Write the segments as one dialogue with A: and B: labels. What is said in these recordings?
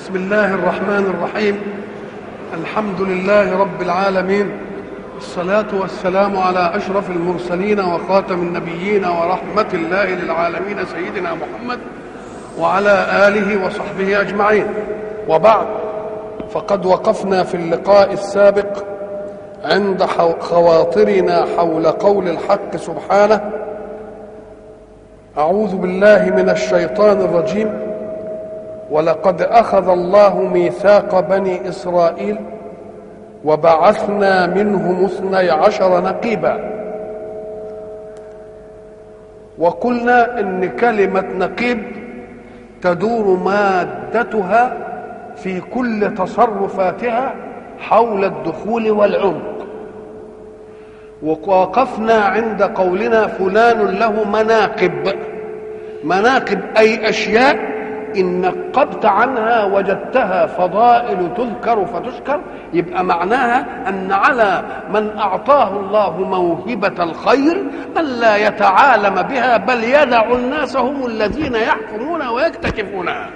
A: بسم الله الرحمن الرحيم الحمد لله رب العالمين الصلاة والسلام على أشرف المرسلين وخاتم النبيين ورحمة الله للعالمين سيدنا محمد وعلى آله وصحبه أجمعين وبعد فقد وقفنا في اللقاء السابق عند خواطرنا حول قول الحق سبحانه أعوذ بالله من الشيطان الرجيم ولقد اخذ الله ميثاق بني اسرائيل وبعثنا منهم اثني عشر نقيبا وقلنا ان كلمه نقيب تدور مادتها في كل تصرفاتها حول الدخول والعمق ووقفنا عند قولنا فلان له مناقب مناقب اي اشياء إن نقبت عنها وجدتها فضائل تذكر فتشكر يبقى معناها أن على من أعطاه الله موهبة الخير ألا يتعالم بها بل يدع الناس هم الذين يحكمون ويكتشفونها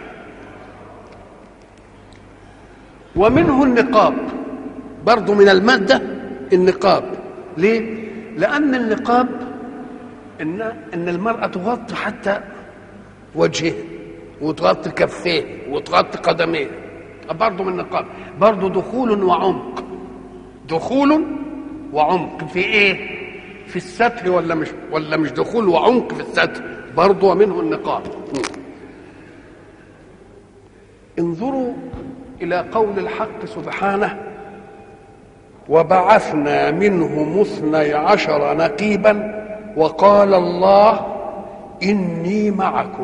A: ومنه النقاب برضو من المادة النقاب ليه؟ لأن النقاب إن إن المرأة تغطي حتى وجهها وتغطي كفيه وتغطي قدميه برضه من النقاب برضه دخول وعمق دخول وعمق في ايه في الستر ولا مش ولا مش دخول وعمق في الستر برضه منه النقاب انظروا الى قول الحق سبحانه وبعثنا منهم اثني عشر نقيبا وقال الله اني معكم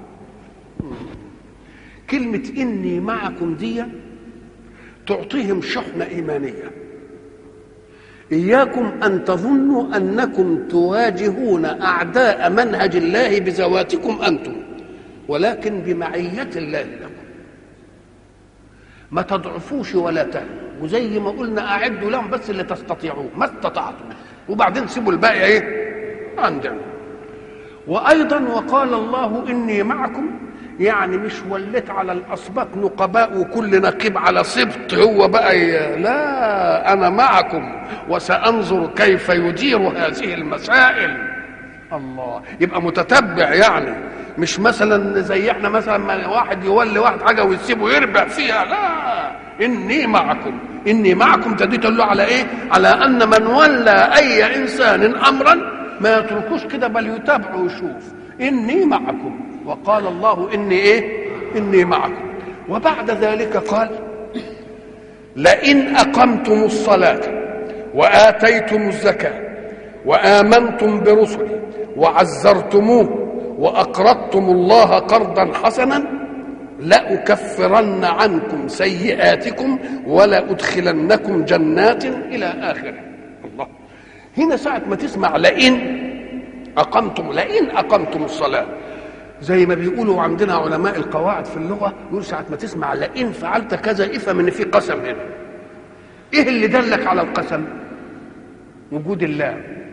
A: كلمة إني معكم دي تعطيهم شحنة إيمانية إياكم أن تظنوا أنكم تواجهون أعداء منهج الله بذواتكم أنتم ولكن بمعية الله لكم ما تضعفوش ولا تهنوا وزي ما قلنا أعدوا لهم بس اللي تستطيعوه ما استطعتم وبعدين سيبوا الباقي إيه عندنا وأيضا وقال الله إني معكم يعني مش وليت على الاسباط نقباء وكل نقيب على سبط هو بقى لا انا معكم وسانظر كيف يدير هذه المسائل الله يبقى متتبع يعني مش مثلا زي احنا مثلا ما واحد يولي واحد حاجه ويسيبه يربع فيها لا اني معكم اني معكم تدي تقول له على ايه على ان من ولى اي انسان امرا ما يتركوش كده بل يتابعه ويشوف اني معكم وقال الله اني ايه اني معكم وبعد ذلك قال لئن اقمتم الصلاه واتيتم الزكاه وامنتم برسلي وعزرتموه واقرضتم الله قرضا حسنا لاكفرن عنكم سيئاتكم ولادخلنكم جنات الى اخره الله هنا ساعه ما تسمع لئن اقمتم لئن اقمتم الصلاه زي ما بيقولوا عندنا علماء القواعد في اللغه يقول ساعه ما تسمع لئن فعلت كذا افهم ان في قسم هنا ايه اللي دلك على القسم وجود الله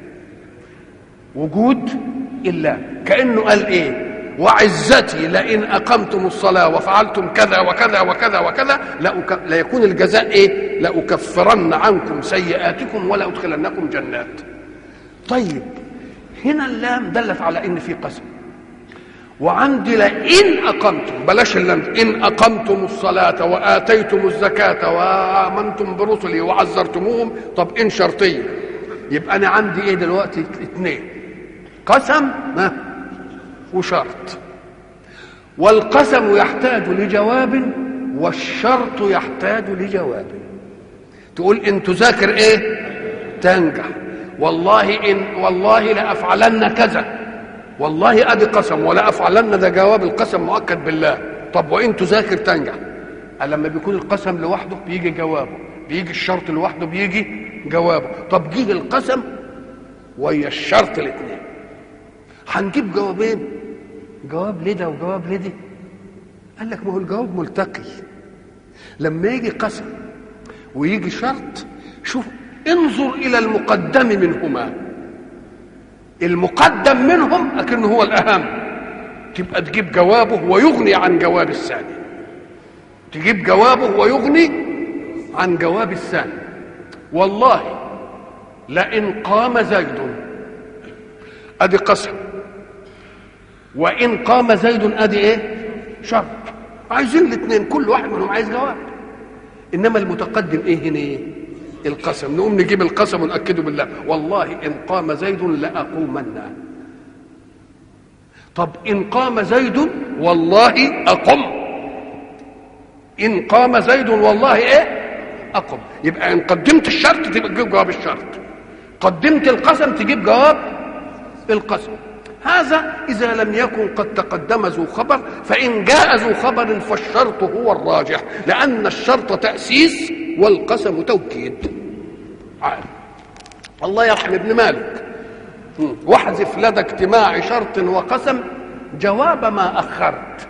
A: وجود الله كانه قال ايه وعزتي لئن اقمتم الصلاه وفعلتم كذا وكذا وكذا وكذا لأك... ليكون الجزاء ايه لاكفرن عنكم سيئاتكم ولادخلنكم جنات طيب هنا اللام دلت على ان في قسم وعندي لئن اقمتم بلاش اللام ان اقمتم الصلاه واتيتم الزكاه وامنتم برسلي وعزرتموهم طب ان شرطيه يبقى انا عندي ايه دلوقتي اثنين قسم ها وشرط والقسم يحتاج لجواب والشرط يحتاج لجواب تقول ان تذاكر ايه تنجح والله ان والله لافعلن كذا والله ادي قسم ولا افعلن ده جواب القسم مؤكد بالله طب وان تذاكر تنجح لما بيكون القسم لوحده بيجي جوابه بيجي الشرط لوحده بيجي جوابه طب جه القسم ويا الشرط الاثنين هنجيب جوابين جواب لده وجواب لدي قال لك ما هو الجواب ملتقي لما يجي قسم ويجي شرط شوف انظر الى المقدم منهما المقدم منهم لكنه هو الاهم تبقى تجيب جوابه ويغني عن جواب الثاني تجيب جوابه ويغني عن جواب الثاني والله لئن قام زيد ادي قسم وان قام زيد ادي ايه شرط عايزين الاثنين كل واحد منهم عايز جواب انما المتقدم ايه هنا ايه القسم نقوم نجيب القسم ونأكده بالله والله إن قام زيد لأقومن طب إن قام زيد والله أقم إن قام زيد والله إيه أقم يبقى إن قدمت الشرط تبقى تجيب جواب الشرط قدمت القسم تجيب جواب القسم هذا إذا لم يكن قد تقدم ذو خبر فإن جاء ذو خبر فالشرط هو الراجح لأن الشرط تأسيس والقسم توكيد عارف. الله يرحم ابن مالك واحذف لدى اجتماع شرط وقسم جواب ما أخرت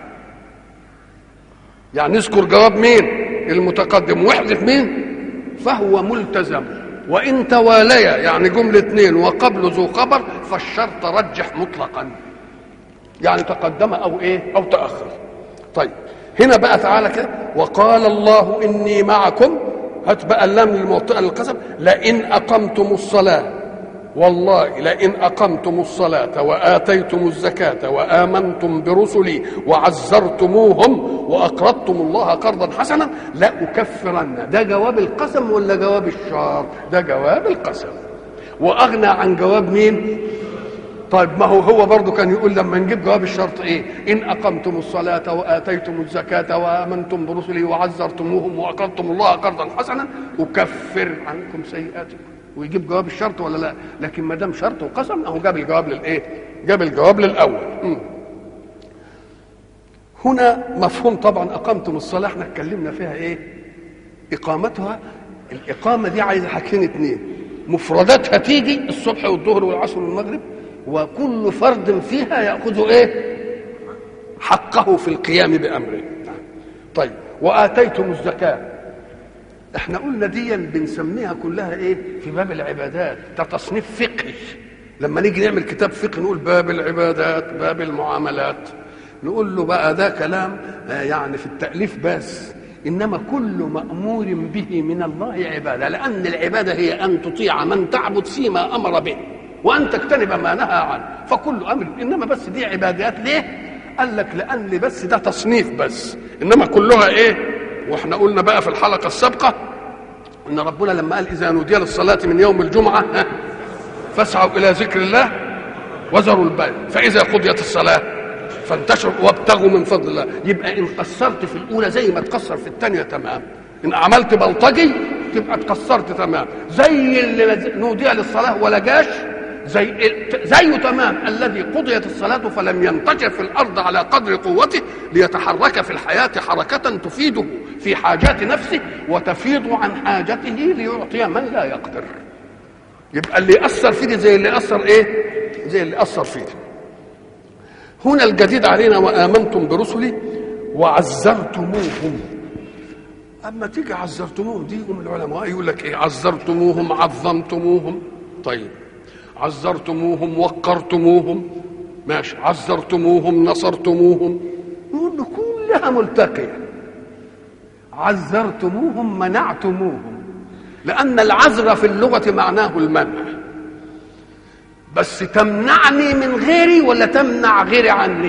A: يعني اذكر جواب مين المتقدم واحذف مين فهو ملتزم وإن تواليا يعني جملة اثنين وقبل ذو خبر فالشرط رجح مطلقا يعني تقدم أو إيه أو تأخر طيب هنا بقى تعالى كده وقال الله إني معكم هات بقى اللام للموطئة للقسم لئن أقمتم الصلاة والله لئن أقمتم الصلاة وآتيتم الزكاة وآمنتم برسلي وعزرتموهم وأقرضتم الله قرضا حسنا لأكفرن ده جواب القسم ولا جواب الشرط ده جواب القسم وأغنى عن جواب مين طيب ما هو هو برضه كان يقول لما نجيب جواب الشرط ايه ان اقمتم الصلاه واتيتم الزكاه وامنتم برسلي وعزرتموهم واقرضتم الله قرضا حسنا اكفر عنكم سيئاتكم ويجيب جواب الشرط ولا لا لكن ما دام شرط وقسم اهو جاب الجواب للايه جاب الجواب للاول م. هنا مفهوم طبعا اقمتم الصلاه احنا اتكلمنا فيها ايه اقامتها الاقامه دي عايزه حاجتين اتنين مفرداتها تيجي الصبح والظهر والعصر والمغرب وكل فرد فيها ياخذ ايه حقه في القيام بامره طيب واتيتم الزكاه احنا قلنا دي بنسميها كلها ايه في باب العبادات ده تصنيف فقهي لما نيجي نعمل كتاب فقه نقول باب العبادات باب المعاملات نقول له بقى ده كلام يعني في التأليف بس إنما كل مأمور به من الله عبادة لأن العبادة هي أن تطيع من تعبد فيما أمر به وأن تجتنب ما نهى عنه فكل أمر إنما بس دي عبادات ليه؟ قال لك لأن بس ده تصنيف بس إنما كلها إيه؟ واحنا قلنا بقى في الحلقة السابقة ان ربنا لما قال اذا نودي للصلاة من يوم الجمعة فاسعوا الى ذكر الله وذروا البيع فاذا قضيت الصلاة فانتشروا وابتغوا من فضل الله يبقى ان قصرت في الاولى زي ما تقصر في الثانية تمام ان عملت بلطجي تبقى تقصرت تمام زي اللي نودي للصلاة ولا جاش زي زيه تمام الذي قضيت الصلاة فلم ينتشر في الأرض على قدر قوته ليتحرك في الحياة حركة تفيده في حاجات نفسه وتفيض عن حاجته ليعطي من لا يقدر يبقى اللي أثر فيه دي زي اللي أثر إيه زي اللي أثر فيه هنا الجديد علينا وآمنتم برسلي وعزرتموهم أما تيجي عزرتموهم دي يقوم العلماء يقول لك إيه عزرتموهم عظمتموهم طيب عزرتموهم وقرتموهم ماشي عزرتموهم نصرتموهم نقول له كلها ملتقية عزرتموهم منعتموهم لأن العزر في اللغة معناه المنع بس تمنعني من غيري ولا تمنع غيري عني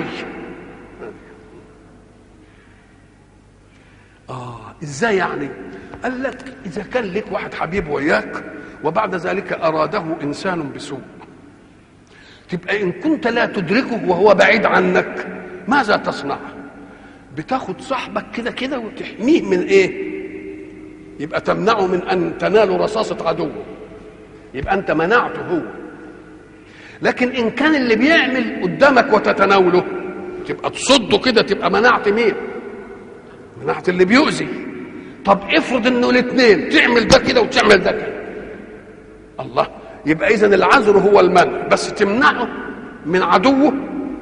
A: آه إزاي يعني قال لك إذا كان لك واحد حبيب وياك وبعد ذلك أراده إنسان بسوء تبقى إن كنت لا تدركه وهو بعيد عنك ماذا تصنع بتاخد صاحبك كده كده وتحميه من إيه يبقى تمنعه من أن تنال رصاصة عدوه يبقى أنت منعته هو لكن إن كان اللي بيعمل قدامك وتتناوله تبقى تصده كده تبقى منعت مين منعت اللي بيؤذي طب افرض انه الاثنين تعمل ده كده وتعمل ده كده الله يبقى اذا العذر هو المنع بس تمنعه من عدوه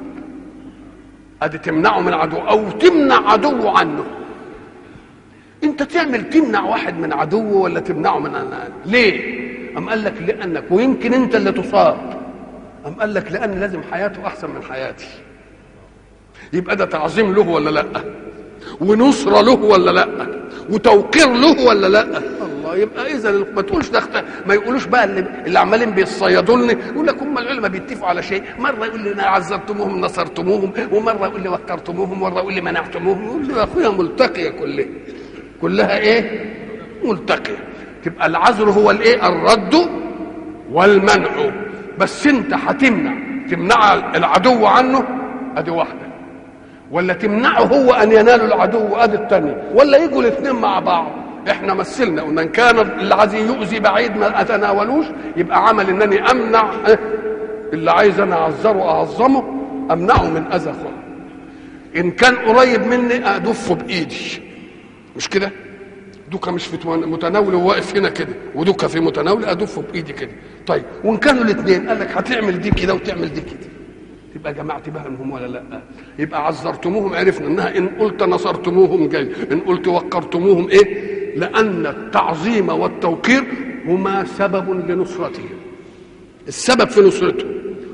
A: ادي تمنعه من عدوه او تمنع عدوه عنه انت تعمل تمنع واحد من عدوه ولا تمنعه من أنا. ليه ام قال لك لانك ويمكن انت اللي تصاب ام قال لك لان لازم حياته احسن من حياتي يبقى ده تعظيم له ولا لا ونصرة له ولا لا وتوقير له ولا لا الله يبقى اذا ما تقولش ده ما يقولوش بقى اللي, اللي عمالين بيصيدوا لنا يقول لك هم العلماء بيتفقوا على شيء مره يقول لي عذبتموهم نصرتموهم ومره يقول لي وقرتموهم ومره يقول لي منعتموهم يقول له يا اخويا ملتقيه كلها كلها ايه ملتقيه تبقى العذر هو الايه الرد والمنع بس انت هتمنع تمنع العدو عنه ادي واحده ولا تمنعه هو ان ينال العدو ادي الثانيه ولا يجوا الاثنين مع بعض احنا مثلنا قلنا ان كان اللي عايز يؤذي بعيد ما اتناولوش يبقى عمل انني امنع اللي عايز انا اعذره اعظمه امنعه من اذى اخوه ان كان قريب مني ادفه بايدي مش كده دوكا مش في متناول وواقف هنا كده ودوكا في متناول ادفه بايدي كده طيب وان كانوا الاثنين قال لك هتعمل دي كده وتعمل دي كده يبقى جمعت بينهم ولا لا يبقى عذرتموهم عرفنا انها ان قلت نصرتموهم جاي ان قلت وقرتموهم ايه لان التعظيم والتوقير هما سبب لنصرتهم السبب في نصرتهم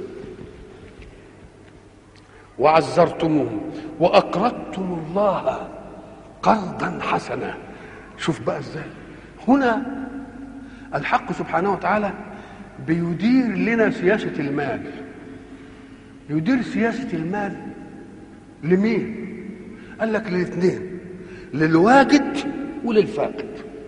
A: وعزرتموهم واقرضتم الله قرضا حسنا شوف بقى ازاي هنا الحق سبحانه وتعالى بيدير لنا سياسة المال يدير سياسة المال لمين قال لك للاثنين للواجد وللفاقد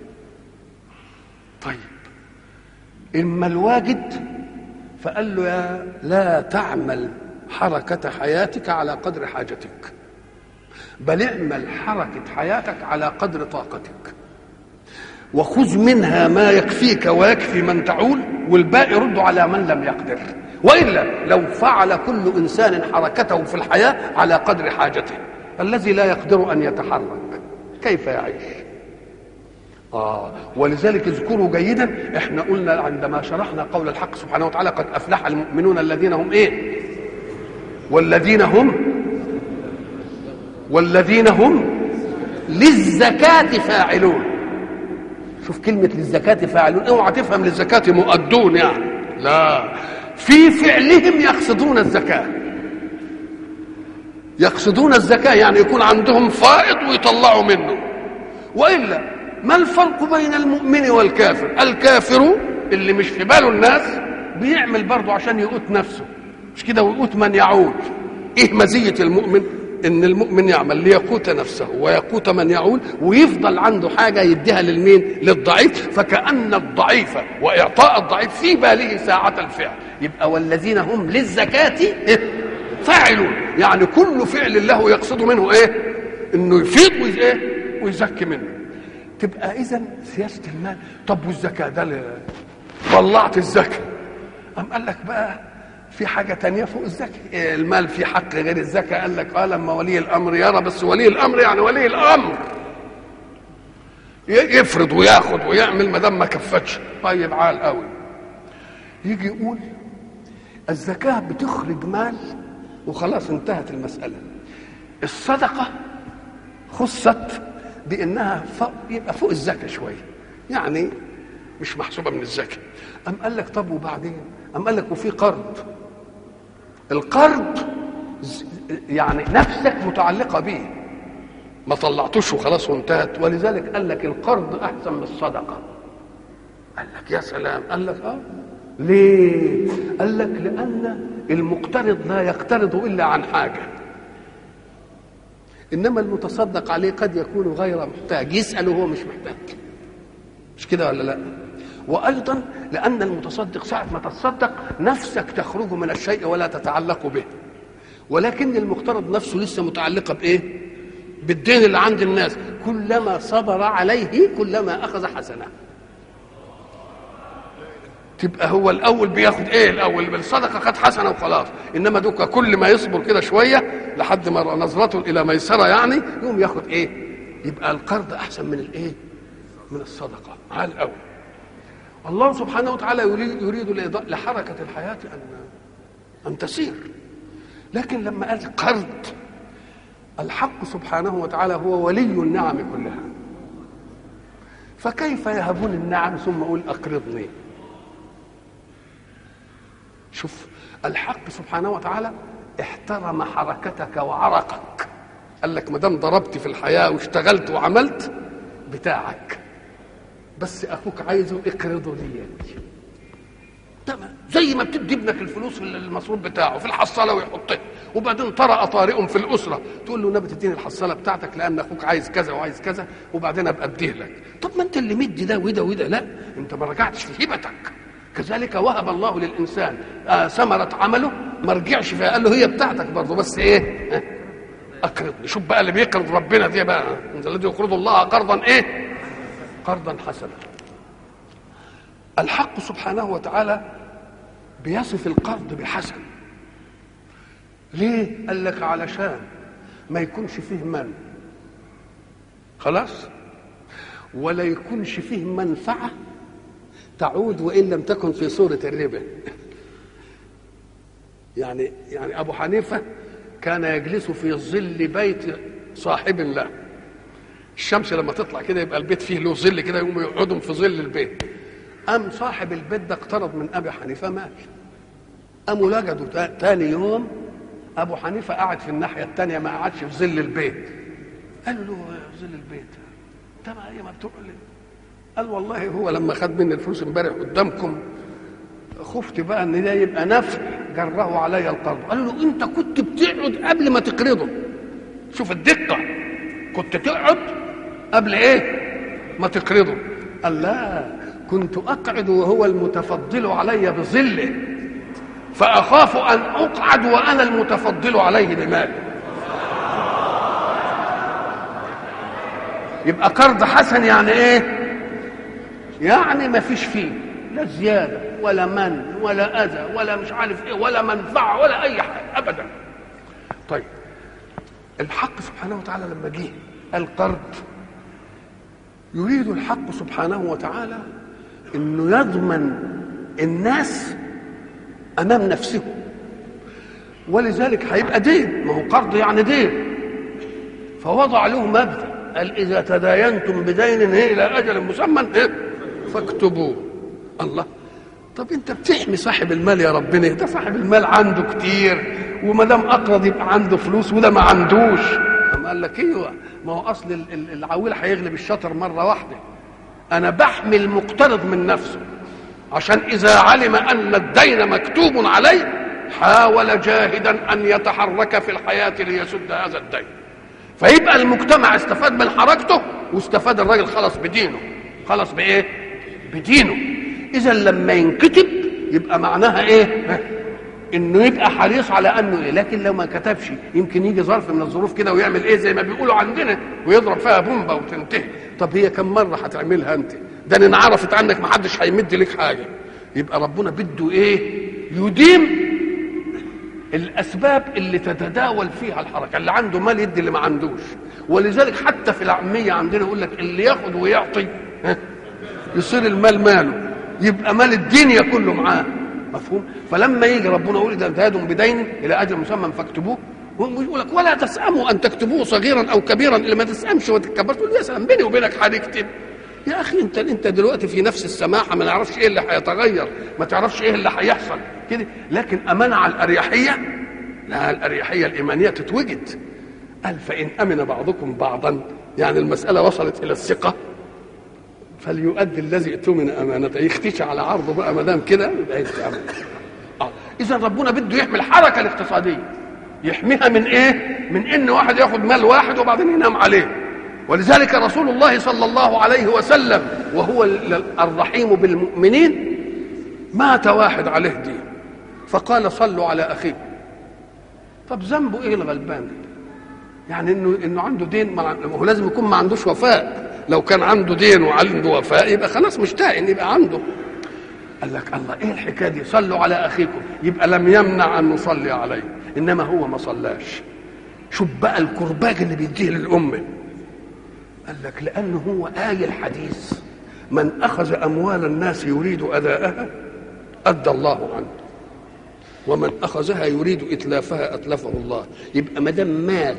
A: طيب إما الواجد فقال له يا لا تعمل حركة حياتك على قدر حاجتك بل اعمل حركة حياتك على قدر طاقتك وخذ منها ما يكفيك ويكفي من تعول والباقي رد على من لم يقدر والا لو فعل كل انسان حركته في الحياه على قدر حاجته الذي لا يقدر ان يتحرك كيف يعيش آه ولذلك اذكروا جيدا احنا قلنا عندما شرحنا قول الحق سبحانه وتعالى قد افلح المؤمنون الذين هم ايه والذين هم والذين هم للزكاة فاعلون شوف كلمة للزكاة فاعلون اوعى تفهم للزكاة مؤدون يعني لا في فعلهم يقصدون الزكاة يقصدون الزكاة يعني يكون عندهم فائض ويطلعوا منه وإلا ما الفرق بين المؤمن والكافر الكافر اللي مش في باله الناس بيعمل برضه عشان يقوت نفسه مش كده ويقوت من يعود ايه مزية المؤمن ان المؤمن يعمل ليقوت نفسه ويقوت من يعول ويفضل عنده حاجه يديها للمين للضعيف فكأن الضعيف واعطاء الضعيف في باله ساعة الفعل يبقى والذين هم للزكاة فاعلون يعني كل فعل له يقصد منه ايه انه يفيض ايه ويزكي منه تبقى اذا سياسه المال طب والزكاه ده طلعت الزكاه قام قال لك بقى في حاجة تانية فوق الزكاة المال في حق غير الزكاة قال لك اه لما ولي الأمر يرى بس ولي الأمر يعني ولي الأمر يفرض وياخد ويعمل ما دام ما كفتش طيب عال قوي يجي يقول الزكاة بتخرج مال وخلاص انتهت المسألة الصدقة خصت بأنها فوق يبقى فوق الزكاة شوية يعني مش محسوبة من الزكاة أم قال لك طب وبعدين أم قال لك وفي قرض القرض يعني نفسك متعلقة به ما طلعتوش وخلاص وانتهت ولذلك قال لك القرض أحسن من الصدقة قال لك يا سلام قال لك اه ليه قال لك لأن المقترض لا يقترض إلا عن حاجة إنما المتصدق عليه قد يكون غير محتاج يسأل وهو مش محتاج مش كده ولا لا وايضا لان المتصدق ساعه ما تتصدق نفسك تخرج من الشيء ولا تتعلق به ولكن المقترض نفسه لسه متعلقه بايه بالدين اللي عند الناس كلما صبر عليه كلما اخذ حسنه تبقى هو الاول بياخد ايه الاول بالصدقه خد حسنه وخلاص انما دوكا كل ما يصبر كده شويه لحد ما نظرته الى ميسره يعني يقوم ياخد ايه يبقى القرض احسن من الايه من الصدقه على الاول الله سبحانه وتعالى يريد يريد لحركة الحياة أن أن تسير لكن لما قال قرض الحق سبحانه وتعالى هو ولي النعم كلها فكيف يهبون النعم ثم أقول أقرضني شوف الحق سبحانه وتعالى احترم حركتك وعرقك قال لك ما دام ضربت في الحياه واشتغلت وعملت بتاعك بس اخوك عايزه اقرضه لي تمام زي ما بتدي ابنك الفلوس في المصروف بتاعه في الحصاله ويحطها وبعدين طرأ طارئ في الاسره تقول له نبي تديني الحصاله بتاعتك لان اخوك عايز كذا وعايز كذا وبعدين ابقى اديه لك طب ما انت اللي مدي ده وده وده لا انت ما رجعتش في هبتك كذلك وهب الله للانسان آه ثمره عمله ما رجعش فيها قال له هي بتاعتك برضه بس ايه آه اقرضني شوف بقى اللي بيقرض ربنا دي بقى الذي يقرض الله قرضا ايه قرضا حسنا الحق سبحانه وتعالى بيصف القرض بحسن ليه قال لك علشان ما يكونش فيه من خلاص ولا يكونش فيه منفعة تعود وإن لم تكن في صورة الربا يعني يعني أبو حنيفة كان يجلس في ظل بيت صاحب له الشمس لما تطلع كده يبقى البيت فيه له ظل كده يقوموا يقعدوا في ظل البيت قام صاحب البيت ده اقترض من ابي حنيفه مات قاموا لجدوا تاني يوم ابو حنيفه قاعد في الناحيه الثانيه ما قعدش في ظل البيت قالوا له في ظل البيت انت ما هي ما بتقول قال والله هو لما خد مني الفلوس امبارح قدامكم خفت بقى ان ده يبقى نفع جره علي القرض قالوا له انت كنت بتقعد قبل ما تقرضه شوف الدقه كنت تقعد قبل ايه ما تقرضه قال لا كنت اقعد وهو المتفضل علي بظله فاخاف ان اقعد وانا المتفضل عليه بمالي يبقى قرض حسن يعني ايه يعني ما فيش فيه لا زياده ولا من ولا اذى ولا مش عارف ايه ولا منفعه ولا اي حاجه ابدا طيب الحق سبحانه وتعالى لما جه القرض يريد الحق سبحانه وتعالى انه يضمن الناس امام نفسه ولذلك هيبقى دين ما هو قرض يعني دين فوضع له مبدا قال اذا تداينتم بدين الى اجل مسمى فاكتبوه الله طب انت بتحمي صاحب المال يا ربنا ده صاحب المال عنده كتير وما دام اقرض يبقى عنده فلوس وده ما عندوش قال لك ايوه ما هو اصل العويل هيغلب الشطر مره واحده انا بحمي المقترض من نفسه عشان اذا علم ان الدين مكتوب عليه حاول جاهدا ان يتحرك في الحياه ليسد هذا الدين فيبقى المجتمع استفاد من حركته واستفاد الراجل خلص بدينه خلص بايه بدينه اذا لما ينكتب يبقى معناها ايه انه يبقى حريص على انه ايه لكن لو ما كتبش يمكن يجي ظرف من الظروف كده ويعمل ايه زي ما بيقولوا عندنا ويضرب فيها بومبا وتنتهي طب هي كم مره هتعملها انت ده ان عرفت عنك ما حدش هيمد لك حاجه يبقى ربنا بده ايه يديم الاسباب اللي تتداول فيها الحركه اللي عنده مال يدي اللي ما عندوش ولذلك حتى في العاميه عندنا يقول لك اللي ياخد ويعطي يصير المال ماله يبقى مال الدنيا كله معاه مفهوم فلما يجي ربنا يقول اذا انتهيتم بدين الى اجل مسمى فاكتبوه يقول لك ولا تسأموا ان تكتبوه صغيرا او كبيرا اللي ما تسأمش وتتكبرش تقول يا سلام بيني وبينك هنكتب يا اخي انت انت دلوقتي في نفس السماحه ما نعرفش ايه اللي هيتغير ما تعرفش ايه اللي هيحصل كده لكن امانه على الاريحيه لا الاريحيه الايمانيه تتوجد قال فان امن بعضكم بعضا يعني المساله وصلت الى الثقه فليؤدي الذي اؤتمن امانته يختشى على عرضه بقى ما دام كده يبقى يتامن اه اذا ربنا بده يحمي الحركه الاقتصاديه يحميها من ايه من ان واحد ياخد مال واحد وبعدين ينام عليه ولذلك رسول الله صلى الله عليه وسلم وهو الرحيم بالمؤمنين مات واحد عليه دين فقال صلوا على اخيه طب ذنبه ايه الغلبان يعني انه انه عنده دين ما هو لازم يكون ما عندوش وفاء لو كان عنده دين وعنده وفاء يبقى خلاص مشتاق ان يبقى عنده قال لك الله ايه الحكايه دي صلوا على اخيكم يبقى لم يمنع ان نصلي عليه انما هو ما صلاش شوف بقى الكرباج اللي بيديه للامه قال لك لانه هو آية الحديث من اخذ اموال الناس يريد اداءها ادى الله عنه ومن اخذها يريد اتلافها اتلفه الله يبقى ما دام مات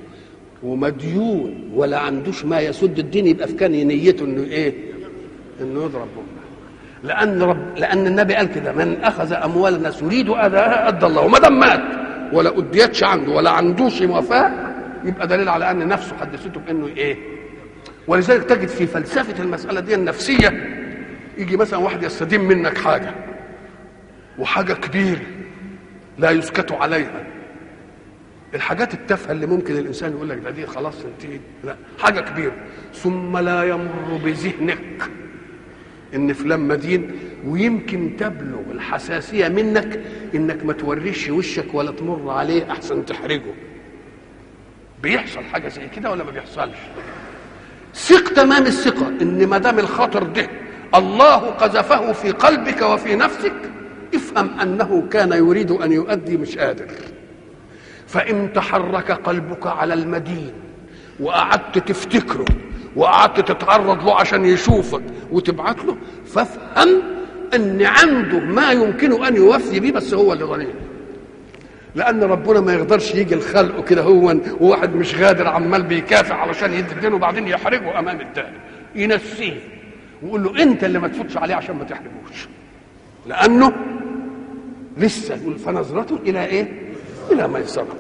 A: ومديون ولا عندوش ما يسد الدين يبقى في كان نيته انه ايه؟ انه يضرب امه لان رب لان النبي قال كده من اخذ اموال الناس يريد اداءها ادى الله وما دام مات ولا اديتش عنده ولا عندوش وفاء يبقى دليل على ان نفسه حدثته بانه ايه ولذلك تجد في فلسفه المساله دي النفسيه يجي مثلا واحد يستدين منك حاجه وحاجه كبيره لا يسكت عليها الحاجات التافهه اللي ممكن الانسان يقول لك ده دي خلاص انتهت لا حاجه كبيره ثم لا يمر بذهنك ان فلان مدين ويمكن تبلغ الحساسيه منك انك ما توريش وشك ولا تمر عليه احسن تحرجه بيحصل حاجه زي كده ولا ما بيحصلش ثق تمام الثقه ان ما دام الخاطر ده الله قذفه في قلبك وفي نفسك افهم انه كان يريد ان يؤدي مش قادر فان تحرك قلبك على المدين وقعدت تفتكره وقعدت تتعرض له عشان يشوفك وتبعت له فافهم ان عنده ما يمكن ان يوفي به بس هو اللي ظليم لان ربنا ما يقدرش يجي الخلق كده هو وواحد مش غادر عمال بيكافح علشان يدي الدين وبعدين يحرجه امام التاني ينسيه ويقول له انت اللي ما تفوتش عليه عشان ما تحرجوش لانه لسه يقول فنظرته الى ايه الى ميسره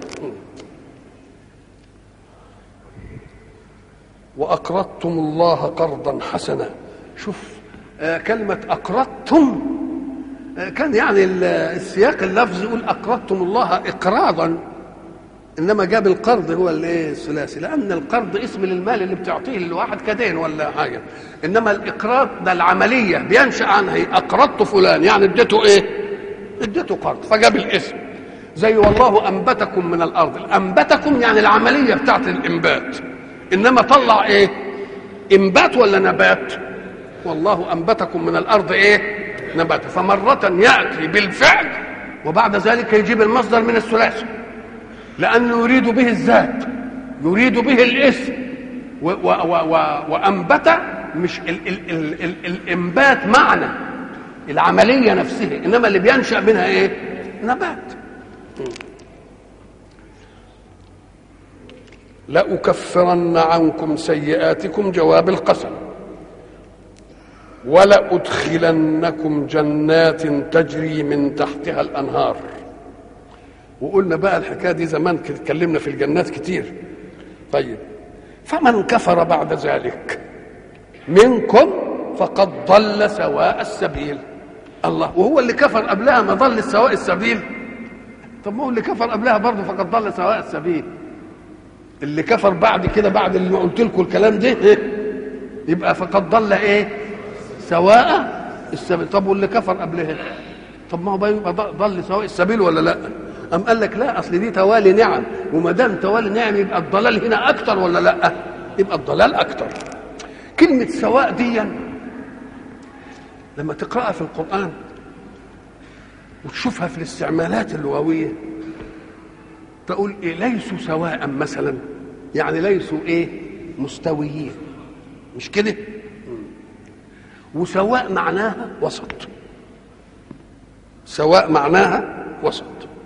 A: واقرضتم الله قرضا حسنا شوف آه كلمه اقرضتم آه كان يعني السياق اللفظي يقول اقرضتم الله اقراضا انما جاب القرض هو الايه الثلاثي لان القرض اسم للمال اللي بتعطيه لواحد كدين ولا حاجه انما الاقراض ده العمليه بينشا عنها اقرضت فلان يعني اديته ايه اديته قرض فجاب الاسم زي والله انبتكم من الارض انبتكم يعني العمليه بتاعت الانبات انما طلع ايه انبات ولا نبات والله انبتكم من الارض ايه نبات فمره ياتي بالفعل وبعد ذلك يجيب المصدر من الثلاثي لانه يريد به الذات يريد به الاسم و و و و وانبت مش ال ال ال ال الانبات معنى العمليه نفسها انما اللي بينشا منها ايه نبات لأكفرن عنكم سيئاتكم جواب القسم ولأدخلنكم جنات تجري من تحتها الأنهار وقلنا بقى الحكاية دي زمان اتكلمنا في الجنات كتير طيب فمن كفر بعد ذلك منكم فقد ضل سواء السبيل الله وهو اللي كفر قبلها ما ضل سواء السبيل طب ما هو اللي كفر قبلها برضه فقد ضل سواء السبيل اللي كفر بعد كده بعد اللي قلت لكم الكلام ده إيه؟ يبقى فقد ضل ايه سواء السبيل طب واللي كفر قبلها طب ما هو يبقى ضل سواء السبيل ولا لا أم قال لك لا أصل دي توالي نعم وما دام توالي نعم يبقى الضلال هنا أكتر ولا لا يبقى الضلال أكتر كلمة سواء دي لما تقرأها في القرآن وتشوفها في الاستعمالات اللغوية تقول إيه ليسوا سواء مثلا يعني ليسوا إيه مستويين مش كده وسواء معناها وسط سواء معناها وسط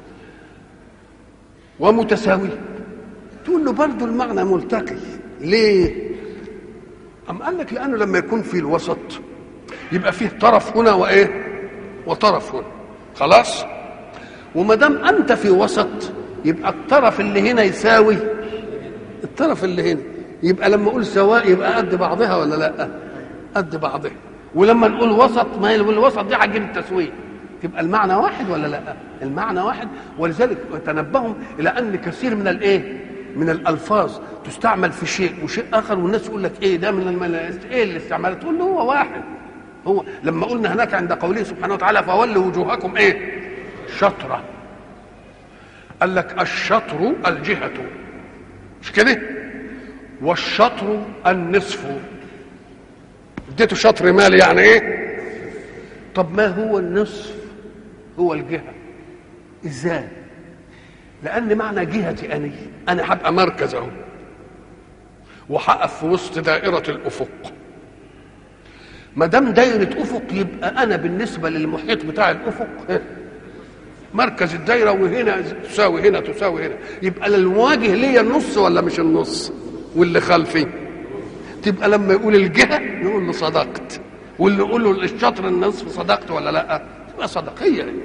A: ومتساوي تقول له برضه المعنى ملتقي ليه أم قال لك لأنه لما يكون في الوسط يبقى فيه طرف هنا وإيه وطرف هنا خلاص وما دام أنت في وسط يبقى الطرف اللي هنا يساوي الطرف اللي هنا يبقى لما اقول سواء يبقى قد بعضها ولا لا قد بعضها ولما نقول وسط ما هي الوسط دي هتجيب التسويه تبقى المعنى واحد ولا لا المعنى واحد ولذلك تنبهوا الى ان كثير من الايه من الالفاظ تستعمل في شيء وشيء اخر والناس يقول لك ايه ده من المل... ايه الاستعمال تقول له هو واحد هو لما قلنا هناك عند قوله سبحانه وتعالى فولوا وجوهكم ايه شطره قال لك الشطر الجهة مش كده والشطر النصف اديته شطر مال يعني ايه طب ما هو النصف هو الجهة ازاي لان معنى جهتي اني انا هبقى مركز اهو وهقف في وسط دائرة الافق ما دام دايرة افق يبقى انا بالنسبة للمحيط بتاع الافق مركز الدايره وهنا تساوي هنا تساوي هنا يبقى المواجه ليا النص ولا مش النص واللي خلفي تبقى لما يقول الجهه نقول له صدقت واللي يقول له الشطر النصف صدقت ولا لا تبقى صدق هي هي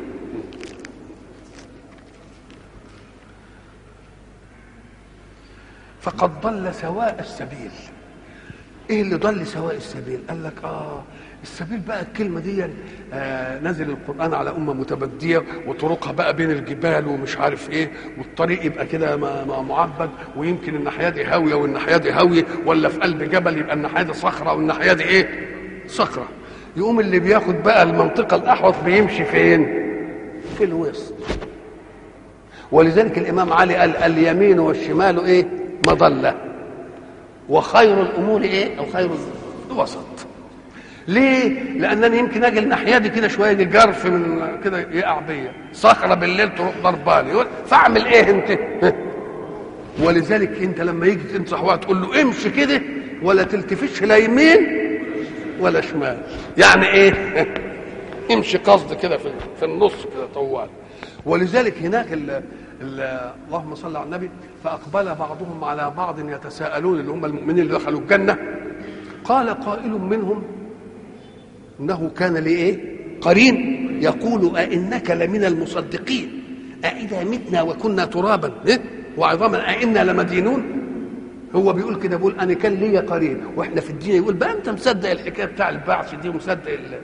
A: فقد ضل سواء السبيل ايه اللي ضل سواء السبيل قال لك اه السبيل بقى الكلمه دي آه نزل القران على امه متبديه وطرقها بقى بين الجبال ومش عارف ايه والطريق يبقى كده معبد ويمكن الناحيه دي هاويه والناحيه دي هاويه ولا في قلب جبل يبقى الناحيه دي صخره والناحيه دي ايه صخره يقوم اللي بياخد بقى المنطقه الاحوط بيمشي فين في الوسط ولذلك الامام علي قال اليمين والشمال ايه مضله وخير الامور ايه او خير الوسط ليه لانني يمكن اجي الناحيه دي كده شويه دي جرف من كده يقع بيا صخره بالليل تروح ضرباني فاعمل ايه انت ولذلك انت لما يجي تنصح واحد تقول له امشي كده ولا تلتفتش لا يمين ولا شمال يعني ايه امشي قصد كده في, في النص كده طوال ولذلك هناك ال ال اللهم صل على النبي فاقبل بعضهم على بعض يتساءلون اللي هم المؤمنين اللي دخلوا الجنه قال قائل منهم انه كان لايه قرين يقول أئنك لمن المصدقين أإذا متنا وكنا ترابا إيه؟ وعظاما أئنا لمدينون هو بيقول كده بيقول انا كان ليا قرين واحنا في الدين يقول بقى انت مصدق الحكايه بتاع البعث دي ومصدق ال...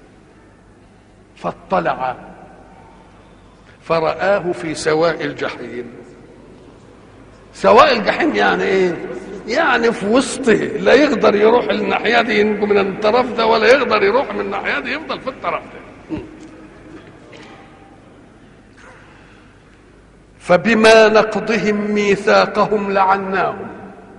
A: فاطلع فرآه في سواء الجحيم سواء الجحيم يعني ايه يعني في وسطه لا يقدر يروح الناحيه دي ينجو من الطرف ده ولا يقدر يروح من الناحيه دي يفضل في الطرف ده فبما نقضهم ميثاقهم لعناهم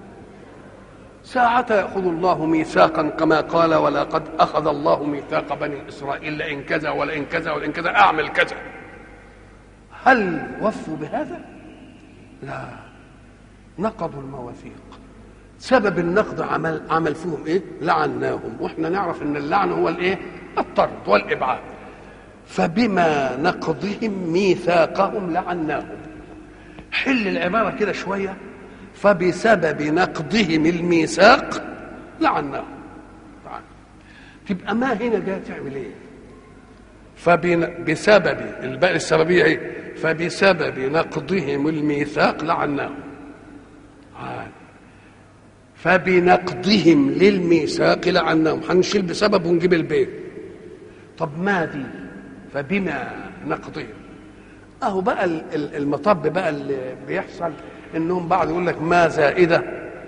A: ساعة يأخذ الله ميثاقا كما قال ولقد أخذ الله ميثاق بني إسرائيل لئن كذا ولئن كذا ولئن كذا أعمل كذا هل وفوا بهذا؟ لا نقضوا المواثيق سبب النقض عمل عمل فيهم ايه؟ لعناهم واحنا نعرف ان اللعن هو الايه؟ الطرد والابعاد فبما نقضهم ميثاقهم لعناهم حل العباره كده شويه فبسبب نقضهم الميثاق لعناهم تبقى ما هنا جايه تعمل ايه؟ فبسبب الباقي السببيه ايه؟ فبسبب نقضهم الميثاق لعناهم عاد. فبنقضهم للميثاق لعناهم هنشيل بسبب ونجيب البيت طب ما دي فبما نقضهم اهو بقى المطب بقى اللي بيحصل انهم بعض يقول لك ما زائده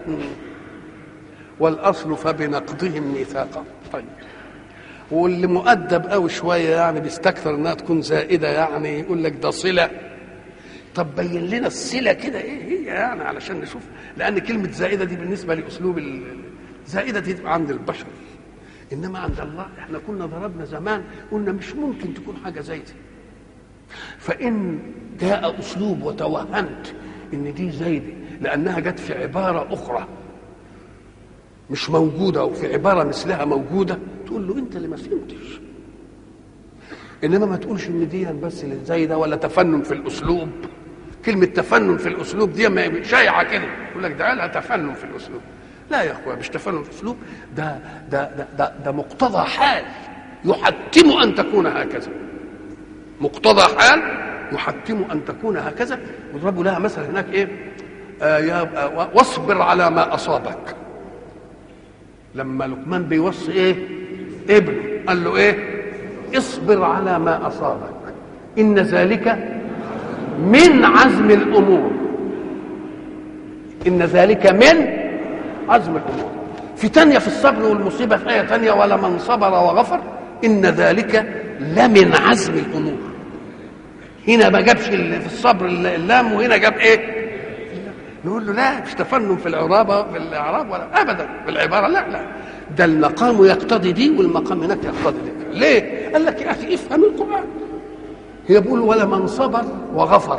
A: والاصل فبنقضهم ميثاقا طيب واللي مؤدب قوي شويه يعني بيستكثر انها تكون زائده يعني يقول لك ده صله طب بين لنا الصله كده ايه هي يعني علشان نشوف لان كلمه زائده دي بالنسبه لاسلوب زائده دي تبقى عند البشر انما عند الله احنا كنا ضربنا زمان قلنا مش ممكن تكون حاجه زي دي فان جاء اسلوب وتوهمت ان دي زايده لانها جت في عباره اخرى مش موجوده وفي عباره مثلها موجوده تقول له انت اللي ما فهمتش انما ما تقولش ان دي بس اللي زايده ولا تفنن في الاسلوب كلمه تفنن في الاسلوب دي شايعه كده يقول لك ده لها تفنن في الاسلوب لا يا اخويا مش تفنن في الاسلوب ده ده ده ده, ده مقتضى حال يحتم ان تكون هكذا مقتضى حال يحتم ان تكون هكذا وضربوا لها مثلا هناك ايه آه يا آه واصبر على ما اصابك لما لقمان بيوصي ايه ابنه قال له ايه اصبر على ما اصابك ان ذلك من عزم الامور ان ذلك من عزم الامور في تانية في الصبر والمصيبة في آية تانية ولمن صبر وغفر إن ذلك لمن عزم الأمور هنا ما جابش في الصبر اللام وهنا جاب إيه نقول له لا مش تفنن في العرابة في الإعراب ولا أبدا في العبارة لا لا ده المقام يقتضي دي والمقام هناك يقتضي دي ليه؟ قال لك يا أخي افهم القرآن هي بيقول ولمن صبر وغفر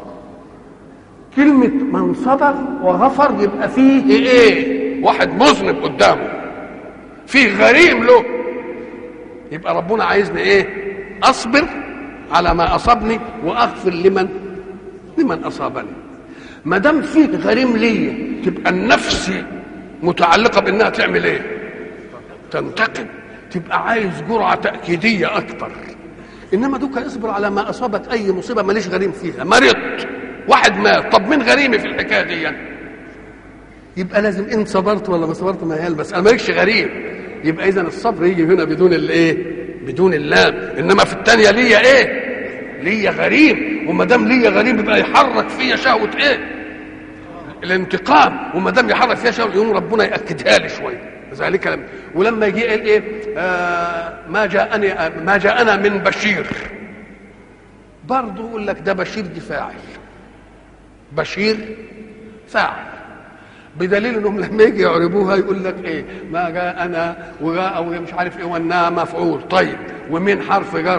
A: كلمة من صبر وغفر يبقى فيه ايه؟ واحد مذنب قدامه فيه غريم له يبقى ربنا عايزني ايه؟ اصبر على ما اصابني واغفر لمن لمن اصابني ما دام فيه غريم ليا تبقى النفس متعلقه بانها تعمل ايه؟ تنتقم تبقى عايز جرعه تاكيديه اكتر انما دوك اصبر على ما اصابك اي مصيبه ماليش غريم فيها مرضت واحد مات طب مين غريمي في الحكايه دي يعني؟ يبقى لازم ان صبرت ولا ما صبرت ما هي المساله مالكش غريب يبقى اذا الصبر يجي هنا بدون الايه بدون اللام انما في الثانيه ليا ايه ليا غريب وما دام ليا غريب يبقى يحرك فيا شهوه ايه الانتقام وما دام يحرك فيها شهوه يقوم ربنا ياكدها لي شويه ذلك لم ولما يجي قال ايه آه ما جاءني ما جاءنا من بشير برضه يقول لك ده بشير دي فاعل بشير فاعل بدليل انهم لما يجي يعربوها يقول لك ايه ما جاء انا وجاء مش عارف ايه وانها مفعول طيب ومين حرف جر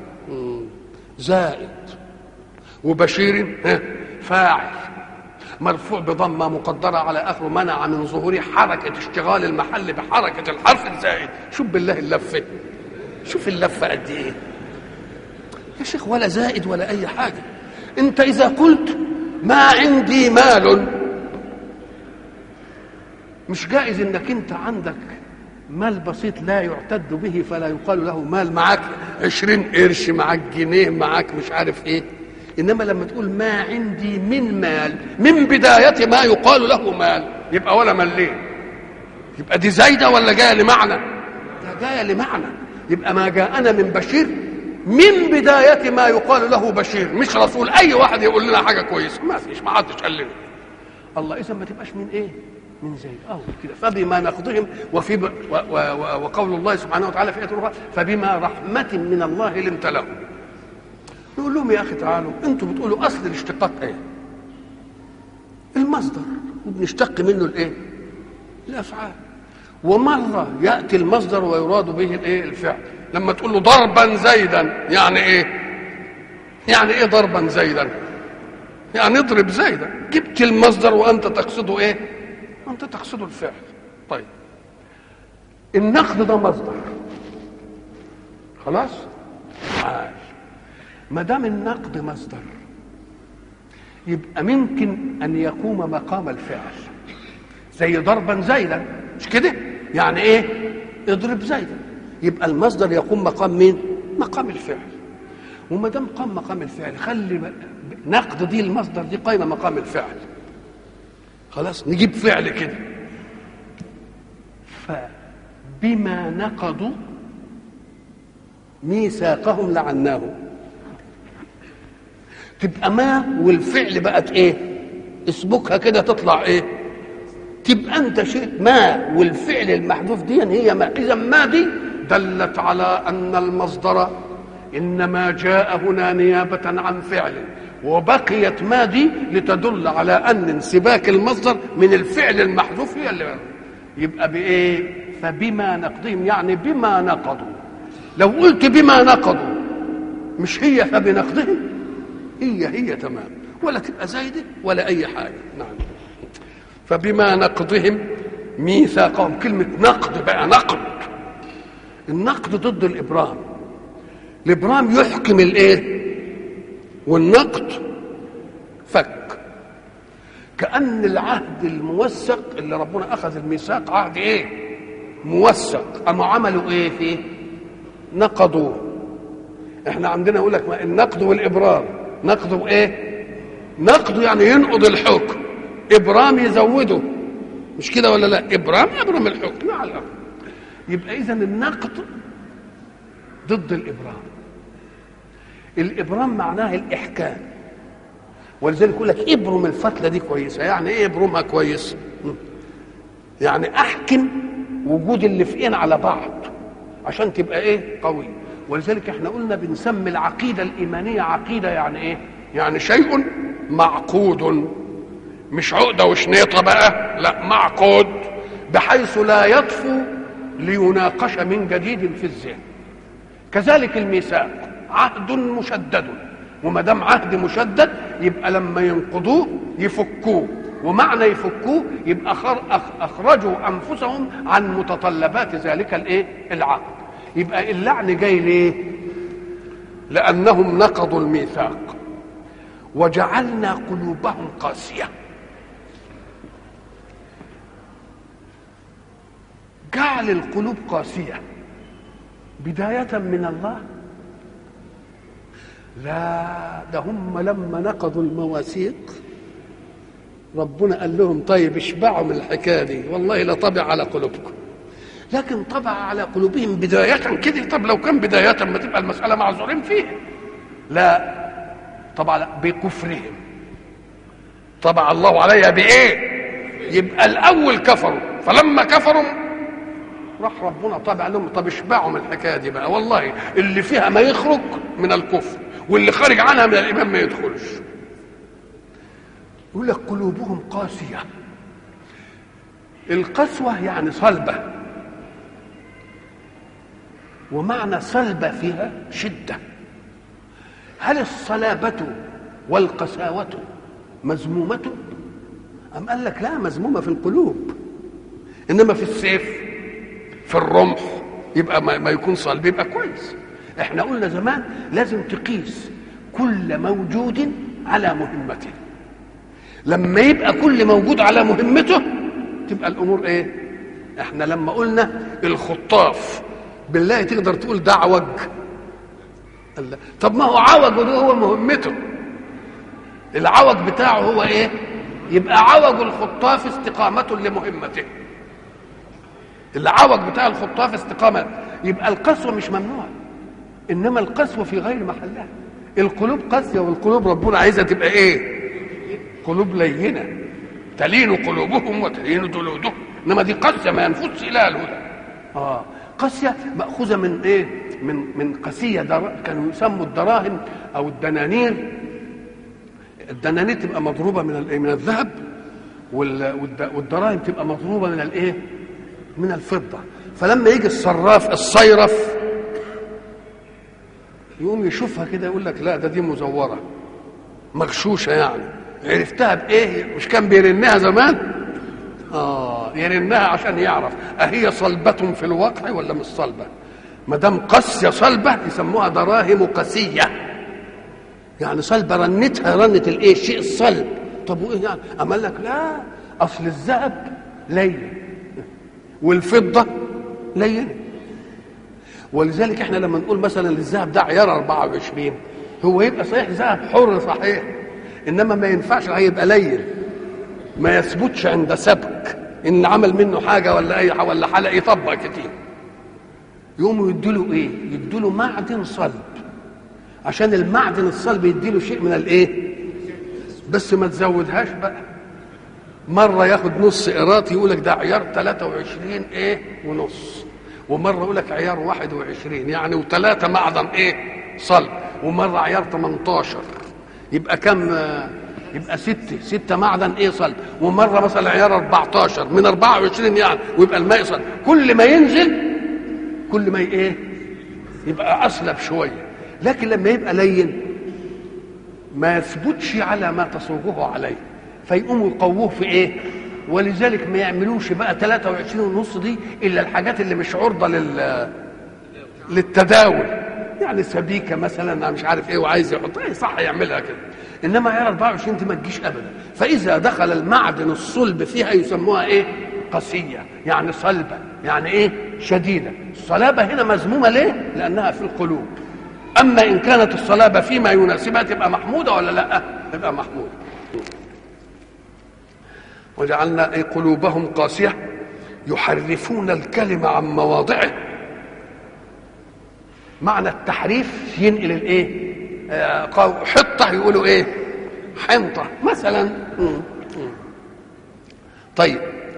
A: زائد وبشير فاعل مرفوع بضمه مقدره على اخره منع من ظهور حركه اشتغال المحل بحركه الحرف الزائد شوف بالله اللفه شوف اللفه قد ايه يا شيخ ولا زائد ولا اي حاجه انت اذا قلت ما عندي مال مش جائز انك انت عندك مال بسيط لا يعتد به فلا يقال له مال معاك عشرين قرش معاك جنيه معاك مش عارف ايه انما لما تقول ما عندي من مال من بداية ما يقال له مال يبقى ولا ملين يبقى دي زايدة ولا جاية لمعنى ده جاية لمعنى يبقى ما جاءنا من بشير من بداية ما يقال له بشير مش رسول أي واحد يقول لنا حاجة كويسة ما فيش ما حدش قال لنا الله إذا ما تبقاش من إيه؟ من زيد أو كده فبما نقضهم وفي ب... و... و... و... وقول الله سبحانه وتعالى في آية أخرى فبما رحمة من الله لنت لهم نقول لهم يا أخي تعالوا أنتم بتقولوا أصل الاشتقاق إيه؟ المصدر وبنشتق منه الإيه؟ الأفعال ومرة يأتي المصدر ويراد به الإيه؟ الفعل لما تقول له ضربا زيدا يعني ايه يعني ايه ضربا زيدا يعني اضرب زيدا جبت المصدر وانت تقصده ايه انت تقصده الفعل طيب النقد ده مصدر خلاص عاش ما دام النقد مصدر يبقى ممكن ان يقوم مقام الفعل زي ضربا زيدا مش كده يعني ايه اضرب زيدا يبقى المصدر يقوم مقام مين؟ مقام الفعل وما دام قام مقام الفعل خلي نقد دي المصدر دي قايمه مقام الفعل خلاص نجيب فعل كده فبما نقضوا ميثاقهم لعناهم تبقى ما والفعل بقت ايه اسبكها كده تطلع ايه تبقى انت شئت ما والفعل المحذوف دي هي ما اذا ما دي دلت على ان المصدر انما جاء هنا نيابه عن فعل وبقيت ما دي لتدل على ان انسباك المصدر من الفعل المحذوف هي اللي يبقى بايه فبما نقضهم يعني بما نقضوا لو قلت بما نقضوا مش هي فبنقضهم هي هي تمام ولا تبقى زايده ولا اي حاجه نعم فبما نقضهم ميثاقهم كلمه نقد بقى نقد النقد ضد الابرام الابرام يحكم الايه والنقد فك كان العهد الموثق اللي ربنا اخذ الميثاق عهد ايه موثق اما عملوا ايه فيه نقضوا احنا عندنا يقول لك النقد والابرام نقضوا ايه نقضوا يعني ينقض الحكم ابرام يزوده مش كده ولا لا ابرام ابرم الحكم على الارض يبقى اذا النقد ضد الابرام الابرام معناه الاحكام ولذلك يقول لك ابرم الفتله دي كويسه يعني ايه ابرمها كويس يعني احكم وجود اللفئين على بعض عشان تبقى ايه قوي ولذلك احنا قلنا بنسمي العقيده الايمانيه عقيده يعني ايه يعني شيء معقود مش عقده وشنيطه بقى لا معقود بحيث لا يطفو ليناقش من جديد في الذهن كذلك الميثاق عهد مشدد وما دام عهد مشدد يبقى لما ينقضوه يفكوه ومعنى يفكوه يبقى اخرجوا انفسهم عن متطلبات ذلك الايه العقد يبقى اللعن جاي ليه لانهم نقضوا الميثاق وجعلنا قلوبهم قاسيه جعل القلوب قاسيه بدايه من الله لا ده هم لما نقضوا المواثيق ربنا قال لهم طيب اشبعوا من الحكايه دي والله لا طبع على قلوبكم لكن طبع على قلوبهم بداية كده طب لو كان بداية ما تبقى المسألة معذورين فيها لا طبعا بكفرهم طبع الله عليها بإيه يبقى الأول كفروا فلما كفروا راح ربنا طبع لهم طب اشبعوا من الحكاية دي بقى والله اللي فيها ما يخرج من الكفر واللي خارج عنها من الإيمان ما يدخلش يقول لك قلوبهم قاسية القسوة يعني صلبة ومعنى صلبة فيها شدة هل الصلابة والقساوة مذمومة أم قال لك لا مذمومة في القلوب إنما في السيف في الرمح يبقى ما يكون صلب يبقى كويس احنا قلنا زمان لازم تقيس كل موجود على مهمته لما يبقى كل موجود على مهمته تبقى الامور ايه احنا لما قلنا الخطاف بالله تقدر تقول ده عوج الله. طب ما هو عوج وده هو مهمته العوج بتاعه هو ايه يبقى عوج الخطاف استقامة لمهمته العوج بتاع الخطاف استقامة يبقى القسوة مش ممنوع انما القسوة في غير محلها القلوب قاسية والقلوب ربنا عايزها تبقى ايه قلوب لينة تلين قلوبهم وتلين جلودهم انما دي قاسية ما ينفذش اليها الهدى اه قاسية مأخوذة من ايه من من قسية در... كانوا يسموا الدراهم او الدنانير الدنانير تبقى مضروبة من الايه من الذهب وال... والدراهم تبقى مضروبة من الايه من الفضة فلما يجي الصراف الصيرف يقوم يشوفها كده يقول لك لا ده دي مزورة مغشوشة يعني عرفتها بايه مش كان بيرنها زمان اه يرنها عشان يعرف اهي صلبة في الواقع ولا مش صلبة ما دام قاسية صلبة يسموها دراهم قسية يعني صلبة رنتها رنت الايه الشيء الصلب طب وايه يعني اما لك لا اصل الذهب لين والفضة لين ولذلك احنا لما نقول مثلا الذهب ده عيار 24 هو يبقى صحيح ذهب حر صحيح انما ما ينفعش هيبقى لين ما يثبتش عند سبك ان عمل منه حاجه ولا اي حاجه ولا حلقه يطبق كتير يقوموا يدوا ايه يدوا معدن صلب عشان المعدن الصلب يديله شيء من الايه بس ما تزودهاش بقى مره ياخد نص قراط يقول لك ده عيار 23 ايه ونص ومره يقول لك عيار 21 يعني وثلاثه معدن ايه صلب ومره عيار 18 يبقى كم يبقى ستة ستة معدن ايه صلب ومرة مثلا عيار 14 من 24 يعني ويبقى الماء صلب كل ما ينزل كل ما ايه يبقى اصلب شوية لكن لما يبقى لين ما يثبتش على ما تصوغه عليه فيقوموا يقووه في ايه ولذلك ما يعملوش بقى 23 ونص دي الا الحاجات اللي مش عرضه لل للتداول يعني سبيكه مثلا انا مش عارف ايه وعايز يحط ايه صح يعملها كده انما عيار 24 دي ما تجيش ابدا فاذا دخل المعدن الصلب فيها يسموها ايه قسيه يعني صلبه يعني ايه شديده الصلابه هنا مذمومه ليه لانها في القلوب اما ان كانت الصلابه فيما يناسبها تبقى محموده ولا لا تبقى محموده وجعلنا اي قلوبهم قاسيه يحرفون الكلمه عن مواضعه معنى التحريف ينقل الايه آه حطه يقولوا ايه حنطه مثلا طيب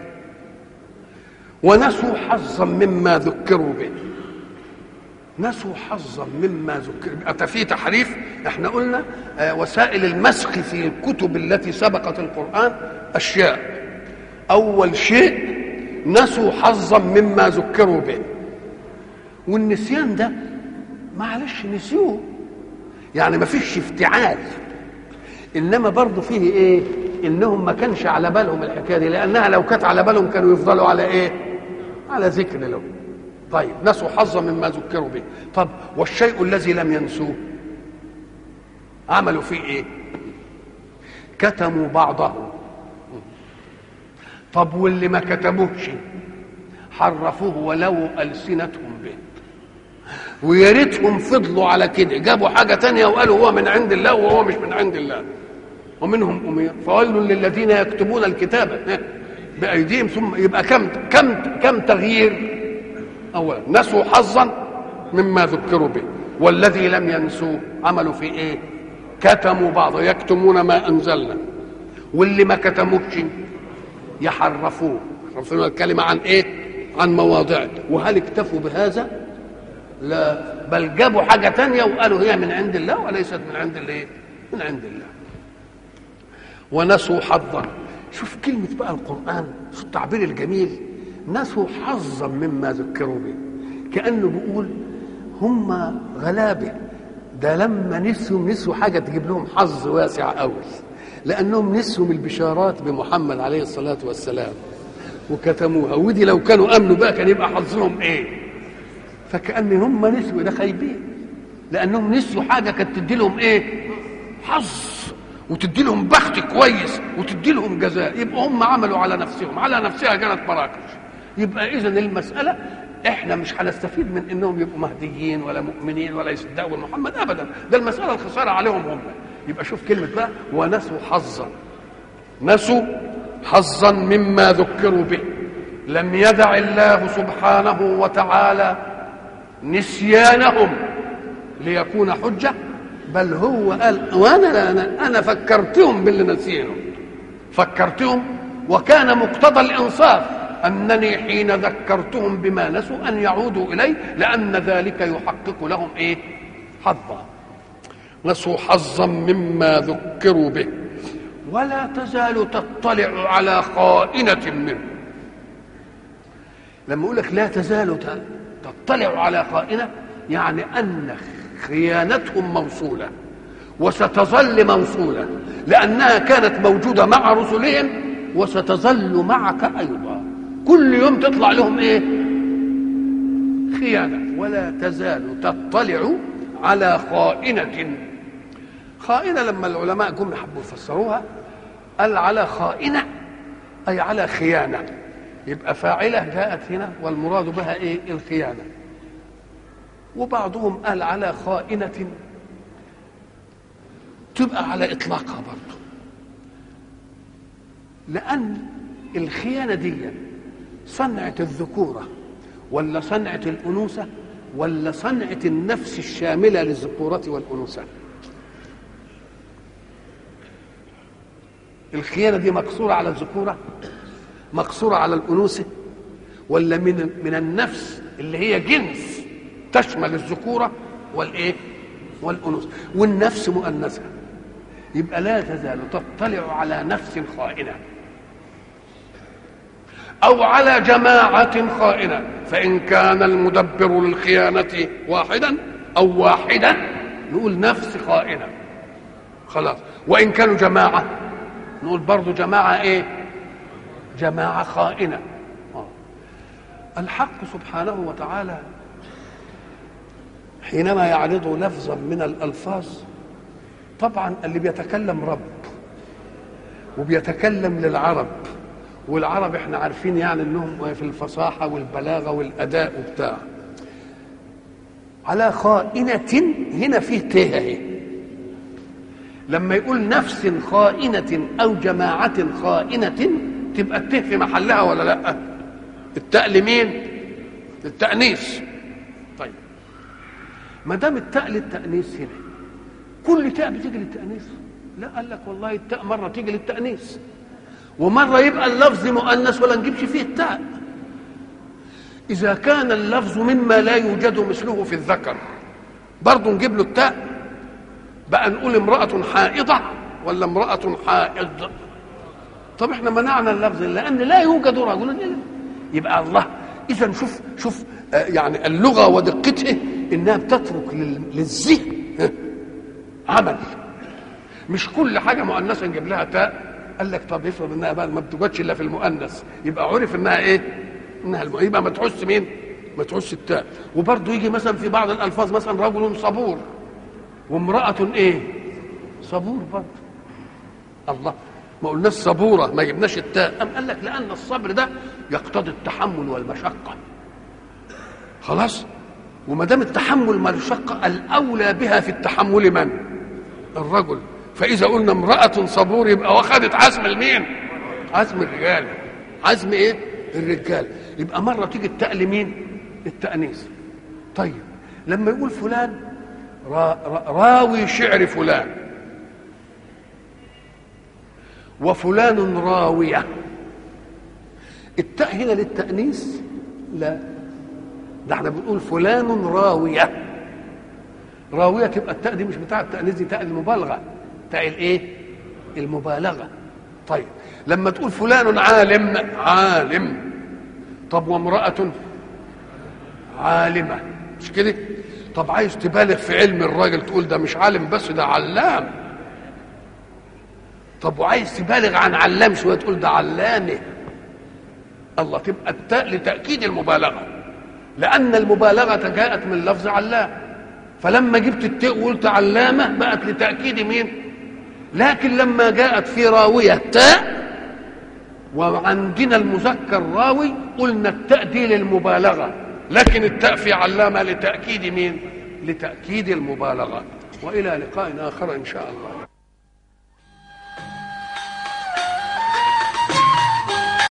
A: ونسوا حظا مما ذكروا به نسوا حظا مما ذكر أتى في تحريف احنا قلنا آه وسائل المسخ في الكتب التي سبقت القرآن أشياء أول شيء نسوا حظا مما ذكروا به والنسيان ده معلش نسيوه يعني ما فيش افتعال انما برضه فيه ايه انهم ما كانش على بالهم الحكايه دي لانها لو كانت على بالهم كانوا يفضلوا على ايه على ذكر له طيب نسوا حظا مما ذكروا به طب والشيء الذي لم ينسوه عملوا فيه ايه كتموا بعضه طب واللي ما كتبوهش حرفوه ولو ألسنتهم به ويا ريتهم فضلوا على كده جابوا حاجة تانية وقالوا هو من عند الله وهو مش من عند الله ومنهم أمية فويل للذين يكتبون الكتاب بأيديهم ثم يبقى كم كم كم تغيير أولا نسوا حظا مما ذكروا به والذي لم ينسوا عملوا في ايه كتموا بعض يكتمون ما انزلنا واللي ما كتموش يحرفوه يحرفون الكلمة عن ايه عن مواضعه وهل اكتفوا بهذا لا بل جابوا حاجة تانية وقالوا هي من عند الله وليست من عند الايه من عند الله ونسوا حظا شوف كلمة بقى القرآن شوف التعبير الجميل نسوا حظا مما ذكروا به كأنه بيقول هم غلابة ده لما نسوا نسوا حاجة تجيب لهم حظ واسع قوي لأنهم نسوا من البشارات بمحمد عليه الصلاة والسلام وكتموها ودي لو كانوا أمنوا بقى كان يبقى حظهم إيه فكأن هم نسوا ده خايبين لأنهم نسوا حاجة كانت تدي لهم إيه حظ وتدي لهم بخت كويس وتدي لهم جزاء يبقى هم عملوا على نفسهم على نفسها كانت مراكش يبقى اذا المساله احنا مش هنستفيد من انهم يبقوا مهديين ولا مؤمنين ولا يصدقوا محمد ابدا ده المساله الخساره عليهم هم يبقى شوف كلمه بقى ونسوا حظا نسوا حظا مما ذكروا به لم يدع الله سبحانه وتعالى نسيانهم ليكون حجه بل هو قال وانا انا انا فكرتهم باللي نسيهم فكرتهم وكان مقتضى الانصاف انني حين ذكرتهم بما نسوا ان يعودوا الي لان ذلك يحقق لهم ايه حظا نسوا حظا مما ذكروا به ولا تزال تطلع على خائنة منه لما أقول لك لا تزال تطلع على خائنة يعني أن خيانتهم موصولة وستظل موصولة لأنها كانت موجودة مع رسلهم وستظل معك أيضا كل يوم تطلع لهم إيه خيانة ولا تزال تطلع على خائنة خائنة لما العلماء جم حبوا يفسروها قال على خائنة أي على خيانة يبقى فاعلة جاءت هنا والمراد بها إيه الخيانة وبعضهم قال على خائنة تبقى على إطلاقها برضه لأن الخيانة دي صنعة الذكورة ولا صنعة الأنوثة ولا صنعة النفس الشاملة للذكورة والأنوثة الخيانة دي مقصورة على الذكورة مقصورة على الأنوثة ولا من من النفس اللي هي جنس تشمل الذكورة والإيه والأنوثة والنفس مؤنثة يبقى لا تزال تطلع على نفس خائنة أو على جماعة خائنة فإن كان المدبر للخيانة واحدا أو واحدا نقول نفس خائنة خلاص وإن كانوا جماعة نقول برضو جماعة إيه جماعة خائنة آه. الحق سبحانه وتعالى حينما يعرض لفظا من الألفاظ طبعا اللي بيتكلم رب وبيتكلم للعرب والعرب احنا عارفين يعني انهم في الفصاحة والبلاغة والأداء وبتاع على خائنة هنا فيه ته اهي لما يقول نفس خائنة أو جماعة خائنة تبقى الته في محلها ولا لا التاء لمين للتأنيث طيب ما دام التاء للتأنيث هنا كل تاء بتيجي للتأنيث لا قال لك والله التاء مرة تيجي للتأنيث ومرة يبقى اللفظ مؤنث ولا نجيبش فيه التاء إذا كان اللفظ مما لا يوجد مثله في الذكر برضه نجيب له التاء بقى نقول امرأة حائضة ولا امرأة حائض طب احنا منعنا اللفظ لأن لا يوجد رجل إلا يبقى الله إذا شوف شوف آه يعني اللغة ودقتها إنها بتترك للذهن عمل مش كل حاجة مؤنثة نجيب لها تاء قال لك طب افرض انها بقى ما بتوجدش الا في المؤنث يبقى عرف انها ايه؟ انها الم... يبقى ما تحس مين؟ ما تحس التاء وبرضه يجي مثلا في بعض الالفاظ مثلا رجل صبور وامرأة ايه؟ صبور برضه الله ما قلناش صبورة ما جبناش التاء أم قال لك لأن الصبر ده يقتضي التحمل والمشقة خلاص وما دام التحمل والمشقة الأولى بها في التحمل من؟ الرجل فاذا قلنا امراه صبور يبقى واخدت عزم المين عزم الرجال عزم ايه الرجال يبقى مره تيجي التاء لمين التانيث طيب لما يقول فلان را را راوي شعر فلان وفلان راويه التاء هنا للتانيث لا ده احنا بنقول فلان راويه راويه تبقى التاء دي مش بتاع التانيث دي تاء المبالغه تاء الايه المبالغه طيب لما تقول فلان عالم عالم طب وامراه عالمه مش كده طب عايز تبالغ في علم الراجل تقول ده مش عالم بس ده علام طب وعايز تبالغ عن علام شويه تقول ده علامه الله تبقى التاء لتاكيد المبالغه لان المبالغه جاءت من لفظ علام فلما جبت التاء وقلت علامه بقت لتاكيد مين لكن لما جاءت في راويه تاء وعندنا المذكر راوي قلنا التاء دي للمبالغه لكن التاء في علامه لتاكيد مين لتاكيد المبالغه والى لقاء اخر ان شاء الله